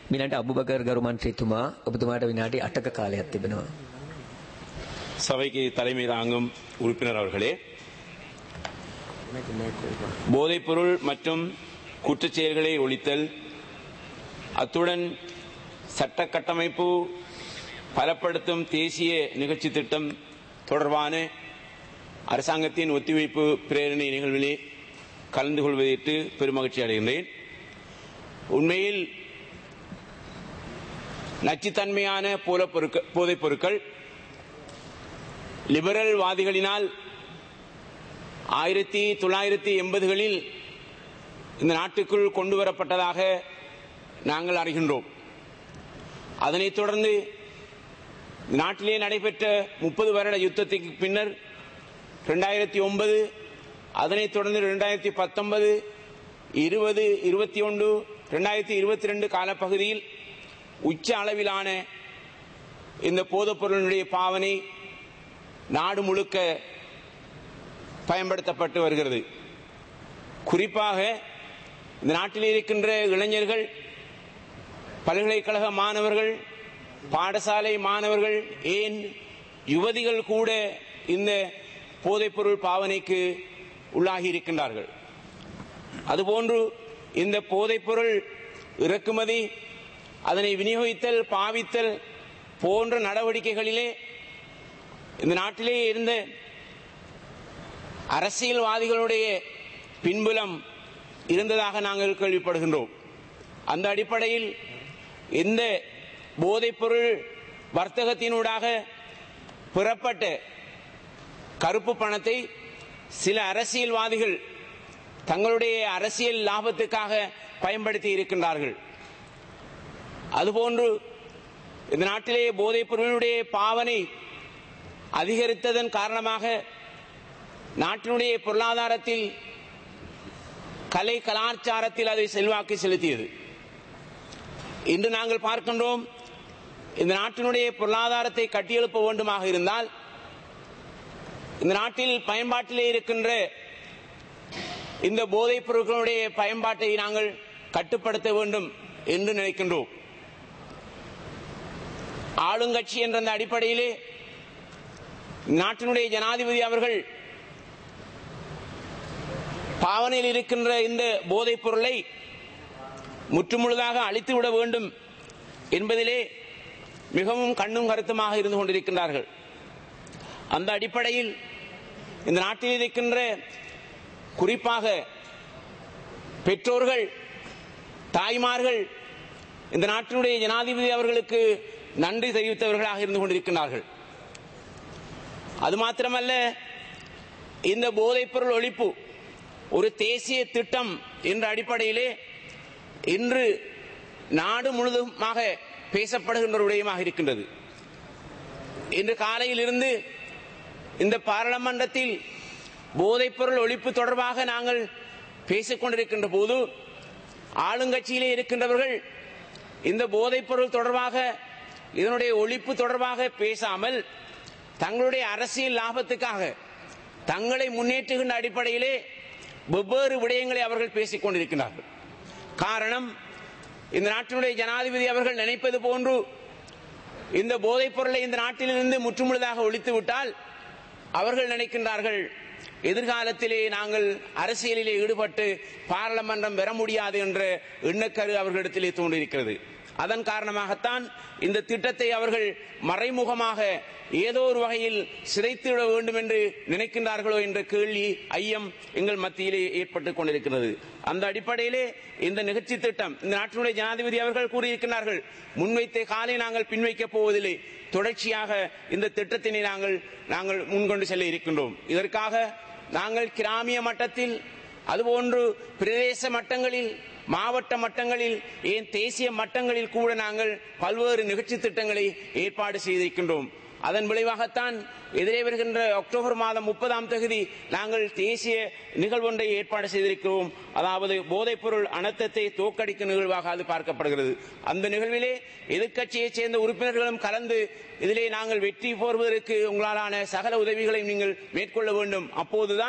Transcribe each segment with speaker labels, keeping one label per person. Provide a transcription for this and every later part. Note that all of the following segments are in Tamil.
Speaker 1: මිලට අබුබකර් ගරු මන්ත්‍රීතුමා ඔබතුමාට විනාඩි 8ක කාලයක් තිබෙනවා.
Speaker 2: சபைக்கு தலைமை தாங்கும் உறுப்பினர் அவர்களே போதைப்பொருள் மற்றும் குற்றச் செயல்களை ஒழித்தல் அத்துடன் சட்ட கட்டமைப்பு பலப்படுத்தும் தேசிய நிகழ்ச்சி திட்டம் தொடர்பான அரசாங்கத்தின் ஒத்திவைப்பு பிரேரணை நிகழ்விலே கலந்து கொள்வதற்கு பெருமகிழ்ச்சி அடைகின்றேன் உண்மையில் நச்சுத்தன்மையான போலப் பொருட்கள் போதைப் பொருட்கள் லிபரல் வாதிகளினால் ஆயிரத்தி தொள்ளாயிரத்தி எண்பதுகளில் இந்த நாட்டுக்குள் கொண்டு வரப்பட்டதாக நாங்கள் அறிகின்றோம் அதனைத் தொடர்ந்து இந்த நாட்டிலே நடைபெற்ற முப்பது வருட யுத்தத்துக்கு பின்னர் இரண்டாயிரத்தி ஒன்பது அதனைத் தொடர்ந்து இரண்டாயிரத்தி பத்தொன்பது இருபது இருபத்தி ஒன்று இரண்டாயிரத்தி இருபத்தி ரெண்டு காலப்பகுதியில் உச்ச அளவிலான இந்த போதைப் பொருளினுடைய பாவனை நாடு முழுக்க பயன்படுத்தப்பட்டு வருகிறது குறிப்பாக இந்த நாட்டில் இருக்கின்ற இளைஞர்கள் பல்கலைக்கழக மாணவர்கள் பாடசாலை மாணவர்கள் ஏன் யுவதிகள் கூட இந்த போதைப்பொருள் பாவனைக்கு உள்ளாகி இருக்கின்றார்கள் அதுபோன்று இந்த போதைப்பொருள் இறக்குமதி அதனை விநியோகித்தல் பாவித்தல் போன்ற நடவடிக்கைகளிலே இந்த நாட்டிலே இருந்த அரசியல்வாதிகளுடைய பின்புலம் இருந்ததாக நாங்கள் கேள்விப்படுகின்றோம் அந்த அடிப்படையில் இந்த போதைப்பொருள் வர்த்தகத்தினூடாக பெறப்பட்ட கருப்பு பணத்தை சில அரசியல்வாதிகள் தங்களுடைய அரசியல் லாபத்துக்காக பயன்படுத்தி இருக்கின்றார்கள் அதுபோன்று இந்த நாட்டிலே போதைப் பொருளுடைய பாவனை அதிகரித்ததன் காரணமாக நாட்டினுடைய பொருளாதாரத்தில் கலை கலாச்சாரத்தில் அதை செல்வாக்கு செலுத்தியது இன்று நாங்கள் பார்க்கின்றோம் இந்த நாட்டினுடைய பொருளாதாரத்தை கட்டியெழுப்ப வேண்டுமாக இருந்தால் இந்த நாட்டில் பயன்பாட்டிலே இருக்கின்ற இந்த போதைப் பொருட்களுடைய பயன்பாட்டை நாங்கள் கட்டுப்படுத்த வேண்டும் என்று நினைக்கின்றோம் ஆளுங்கட்சி என்ற அந்த அடிப்படையிலே நாட்டினுடைய ஜனாதிபதி அவர்கள் பாவனையில் இருக்கின்ற இந்த போதைப் பொருளை முற்றுமுழுதாக அழித்துவிட வேண்டும் என்பதிலே மிகவும் கண்ணும் கருத்துமாக இருந்து கொண்டிருக்கின்றார்கள் அந்த அடிப்படையில் இந்த நாட்டில் இருக்கின்ற குறிப்பாக பெற்றோர்கள் தாய்மார்கள் இந்த நாட்டினுடைய ஜனாதிபதி அவர்களுக்கு நன்றி தெரிவித்தவர்களாக இருந்து கொண்டிருக்கிறார்கள் அது மாத்திரமல்ல இந்த போதைப்பொருள் ஒழிப்பு ஒரு தேசிய திட்டம் என்ற அடிப்படையிலே இன்று நாடு முழுதுமாக பேசப்படுகின்ற ஒரு விடயமாக இருக்கின்றது இன்று காலையில் இருந்து இந்த பாராளுமன்றத்தில் போதைப்பொருள் ஒழிப்பு தொடர்பாக நாங்கள் பேசிக் கொண்டிருக்கின்ற போது ஆளுங்கட்சியிலே இருக்கின்றவர்கள் இந்த போதைப்பொருள் தொடர்பாக இதனுடைய ஒழிப்பு தொடர்பாக பேசாமல் தங்களுடைய அரசியல் லாபத்துக்காக தங்களை முன்னேற்றுகின்ற அடிப்படையிலே வெவ்வேறு விடயங்களை அவர்கள் பேசிக் கொண்டிருக்கிறார்கள் காரணம் இந்த நாட்டினுடைய ஜனாதிபதி அவர்கள் நினைப்பது போன்று இந்த போதைப் பொருளை இந்த நாட்டிலிருந்து முற்றுமுழுதாக ஒழித்து விட்டால் அவர்கள் நினைக்கின்றார்கள் எதிர்காலத்திலே நாங்கள் அரசியலிலே ஈடுபட்டு பாராளுமன்றம் பெற முடியாது என்ற எண்ணக்கரு அவர்களிடத்திலே தோன்றியிருக்கிறது அதன் காரணமாகத்தான் இந்த திட்டத்தை அவர்கள் மறைமுகமாக ஏதோ ஒரு வகையில் சிதைத்துவிட வேண்டும் என்று நினைக்கின்றார்களோ என்ற கேள்வி ஐயம் எங்கள் மத்தியிலே ஏற்பட்டுக் கொண்டிருக்கிறது அந்த அடிப்படையிலே இந்த நிகழ்ச்சி திட்டம் இந்த நாட்டினுடைய ஜனாதிபதி அவர்கள் கூறியிருக்கிறார்கள் முன்வைத்த காலை நாங்கள் பின்வைக்கப் போவதில்லை தொடர்ச்சியாக இந்த திட்டத்தினை நாங்கள் நாங்கள் முன்கொண்டு செல்ல இருக்கின்றோம் இதற்காக நாங்கள் கிராமிய மட்டத்தில் அதுபோன்று பிரதேச மட்டங்களில் மாவட்ட மட்டங்களில் ஏன் தேசிய மட்டங்களில் கூட நாங்கள் பல்வேறு நிகழ்ச்சி திட்டங்களை ஏற்பாடு செய்திருக்கின்றோம் அதன் விளைவாகத்தான் எதிரே வருகின்ற அக்டோபர் மாதம் முப்பதாம் தேதி நாங்கள் தேசிய நிகழ்வொன்றை ஏற்பாடு செய்திருக்கிறோம் அதாவது போதைப்பொருள் அனர்த்தத்தை தோக்கடிக்கும் நிகழ்வாக அது பார்க்கப்படுகிறது அந்த நிகழ்விலே எதிர்க்கட்சியைச் சேர்ந்த உறுப்பினர்களும் கலந்து இதிலே நாங்கள் வெற்றி போர்வதற்கு உங்களாலான சகல உதவிகளை நீங்கள் மேற்கொள்ள வேண்டும் அப்போதுதான்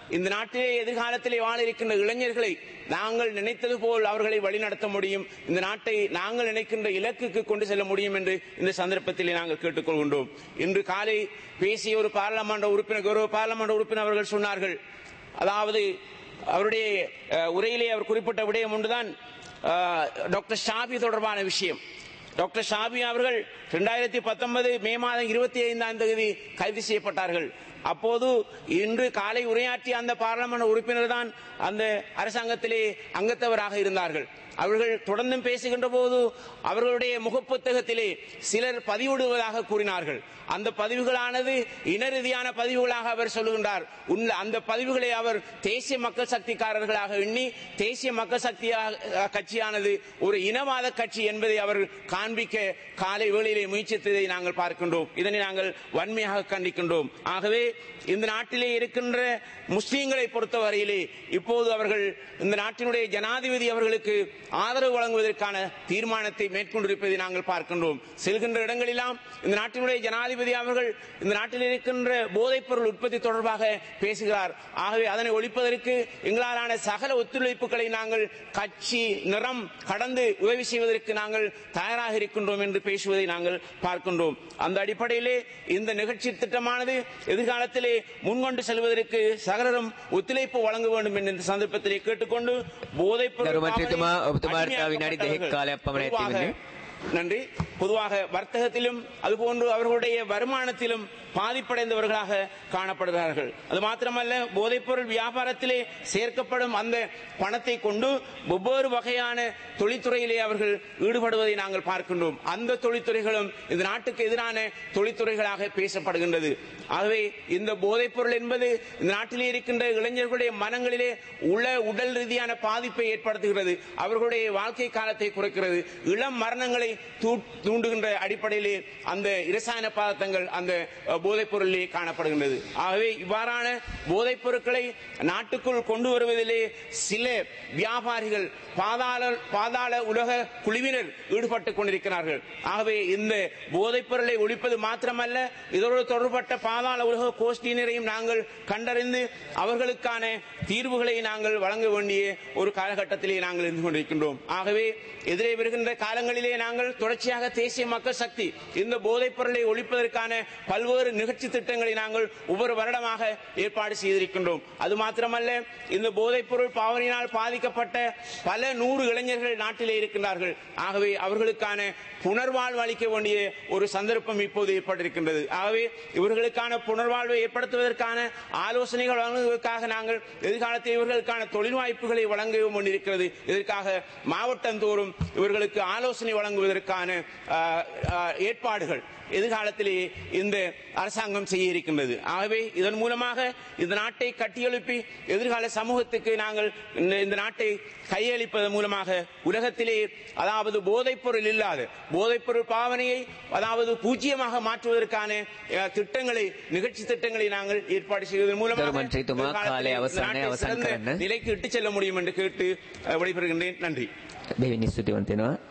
Speaker 2: இந்த நாட்டிலே எதிர்காலத்திலே வாழ இருக்கின்ற இளைஞர்களை நாங்கள் நினைத்தது போல் அவர்களை வழிநடத்த முடியும் இந்த நாட்டை நாங்கள் நினைக்கின்ற இலக்குக்கு கொண்டு செல்ல முடியும் என்று இந்த சந்தர்ப்பத்திலே நாங்கள் கேட்டுக்கொள்கின்றோம் இன்று காலை பேசிய ஒரு பாராளுமன்ற உறுப்பினர் கௌரவ பாராளுமன்ற உறுப்பினர் அவர்கள் சொன்னார்கள் அதாவது அவருடைய அஹ், உரையிலே அவர் குறிப்பிட்ட விடயம் ஒன்றுதான் அஹ், டாக்டர் ஷாபி தொடர்பான விஷயம் டாக்டர் ஷாபி அவர்கள் இரண்டாயிரத்தி பத்தொன்பது மே மாதம் இருபத்தி ஐந்தாம் தேதி கைது செய்யப்பட்டார்கள் அப்போது இன்று காலை உரையாற்றிய அந்த பாராளுமன்ற உறுப்பினர் தான் அந்த அரசாங்கத்திலே அங்கத்தவராக இருந்தார்கள் அவர்கள் தொடர்ந்தும் பேசுகின்ற போது அவர்களுடைய முகப்புத்தகத்திலே சிலர் பதிவிடுவதாக கூறினார்கள் அந்த பதிவுகளானது இனரீதியான பதிவுகளாக அவர் சொல்லுகின்றார் உண்மை அந்த பதிவுகளை அவர் தேசிய மக்கள் சக்திக்காரர்களாக எண்ணி தேசிய மக்கள் சக்தி கட்சியானது ஒரு இனவாத கட்சி என்பதை அவர் காண்பிக்க காலை வேளையிலே முயற்சித்ததை நாங்கள் பார்க்கின்றோம் இதனை நாங்கள் வன்மையாக கண்டிக்கின்றோம் ஆகவே இந்த நாட்டிலே இருக்கின்ற முஸ்லீம்களை பொறுத்தவரையிலே இப்போது அவர்கள் இந்த நாட்டினுடைய ஜனாதிபதி அவர்களுக்கு ஆதரவு வழங்குவதற்கான தீர்மானத்தை மேற்கொண்டிருப்பதை நாங்கள் பார்க்கின்றோம் செல்கின்ற இடங்களெல்லாம் இந்த நாட்டினுடைய ஜனாதிபதி அவர்கள் இந்த நாட்டில் இருக்கின்ற போதைப் பொருள் உற்பத்தி தொடர்பாக பேசுகிறார் ஆகவே அதனை ஒழிப்பதற்கு எங்களாலான சகல ஒத்துழைப்புகளை நாங்கள் கட்சி நிறம் கடந்து உதவி செய்வதற்கு நாங்கள் தயாராக இருக்கின்றோம் என்று பேசுவதை நாங்கள் பார்க்கின்றோம் அந்த அடிப்படையிலே இந்த நிகழ்ச்சி திட்டமானது எதிர்காலத்திலே முன்கொண்டு செல்வதற்கு சகலரும் ஒத்துழைப்பு வழங்க வேண்டும் என்ற இந்த சந்தர்ப்பத்திலே கேட்டுக்கொண்டு போதைப் பொருள்
Speaker 1: ගරුමන්ත්‍රීතුමා, ඔබතුමාට
Speaker 2: அடிமையாக்கப்பட்டவர்கள்
Speaker 1: විනාඩි දෙකක් කාලයක් පමණ ඇති
Speaker 2: பொதுவாக
Speaker 1: වෙන්නේ.
Speaker 2: நன்றி பொதுவாக வர்த்தகத்திலும் அதுபோன்று அவர்களுடைய வருமானத்திலும் பாதிப்படைந்தவர்களாக காணப்படுகிறார்கள் அது மாத்திரமல்ல போதைப்பொருள் வியாபாரத்திலே சேர்க்கப்படும் அந்த பணத்தை கொண்டு ஒவ்வொரு வகையான தொழில்துறையிலே அவர்கள் ஈடுபடுவதை நாங்கள் பார்க்கின்றோம் அந்த தொழில்துறைகளும் இந்த நாட்டுக்கு எதிரான தொழில்துறைகளாக பேசப்படுகின்றது ஆகவே இந்த போதைப் பொருள் என்பது இந்த நாட்டிலே இருக்கின்ற இளைஞர்களுடைய மனங்களிலே உள உடல் ரீதியான பாதிப்பை ஏற்படுத்துகிறது அவர்களுடைய வாழ்க்கை காலத்தை குறைக்கிறது இளம் மரணங்களை தூ- தூண்டுகின்ற அடிப்படையிலே அந்த இரசாயன பதார்த்தங்கள் அந்த அஹ், போதைப் பொருளிலே காணப்படுகின்றது ஆகவே இவ்வாறான போதைப் பொருட்களை நாட்டுக்குள் கொண்டு வருவதிலே சில வியாபாரிகள் பாதாள பாதாள உலக குழுவினர் ஈடுபட்டுக் கொண்டிருக்கிறார்கள் ஆகவே இந்த போதைப் பொருளை ஒழிப்பது மாத்திரமல்ல இதோடு தொடர்பட்ட பாதாள உலக கோஷ்டியினரையும் நாங்கள் கண்டறிந்து அவர்களுக்கான தீர்வுகளை நாங்கள் வழங்க வேண்டிய ஒரு காலகட்டத்திலே நாங்கள் இருந்து கொண்டிருக்கின்றோம் ஆகவே எதிரே வருகின்ற காலங்களிலே நாங்கள் தொடர்ச்சியாக தேசிய மக்கள் சக்தி இந்த போதைப் பொருளை ஒழிப்பதற்கான பல்வேறு நிகழ்ச்சி திட்டங்களை நாங்கள் ஒவ்வொரு வருடமாக ஏற்பாடு செய்திருக்கின்றோம் அது மாத்திரமல்ல இந்த போதைப் பொருள் பாவனையினால் பாதிக்கப்பட்ட பல நூறு இளைஞர்கள் நாட்டிலே இருக்கின்றார்கள் ஆகவே அவர்களுக்கான புனர்வாழ்வு அளிக்க வேண்டிய ஒரு சந்தர்ப்பம் இப்போது ஏற்பட்டிருக்கின்றது ஆகவே இவர்களுக்கான புனர்வாழ்வை ஏற்படுத்துவதற்கான ஆலோசனைகள் வழங்குவதற்காக நாங்கள் எதிர்காலத்தில் இவர்களுக்கான தொழில் வாய்ப்புகளை வழங்க வேண்டியிருக்கிறது இதற்காக மாவட்டந்தோறும் இவர்களுக்கு ஆலோசனை வழங்குவதற்கான ஆ, ஆ, ஏற்பாடுகள் எதிர்காலத்திலே இந்த அரசாங்கம் செய்ய இருக்கின்றது ஆகவே இதன் மூலமாக இந்த நாட்டை கட்டியெழுப்பி எதிர்கால சமூகத்துக்கு நாங்கள் இந்த- இந்த நாட்டை கையளிப்பதன் மூலமாக உலகத்திலே அதாவது போதைப் பொருள் இல்லாத போதைப் பொருள் பாவனையை அதாவது பூஜ்ஜியமாக மாற்றுவதற்கான அஹ், திட்டங்களை நிகழ்ச்சி திட்டங்களை நாங்கள் ஏற்பாடு செய்வதன் மூலமாக
Speaker 1: தருமன்றித்துமா,
Speaker 2: எதிர்காலத்திலே
Speaker 1: காலை
Speaker 2: இந்த
Speaker 1: அவசான
Speaker 2: நாட்டை
Speaker 1: அவசான்
Speaker 2: சிறந்த
Speaker 1: කරන්න.
Speaker 2: நிலைக்கு இட்டுச் செல்ல முடியும் என்று கேட்டு அஹ், விடைபெறுகின்றேன் நன்றி
Speaker 1: දෙවිනි ස්තුතිවන්ත වෙනවා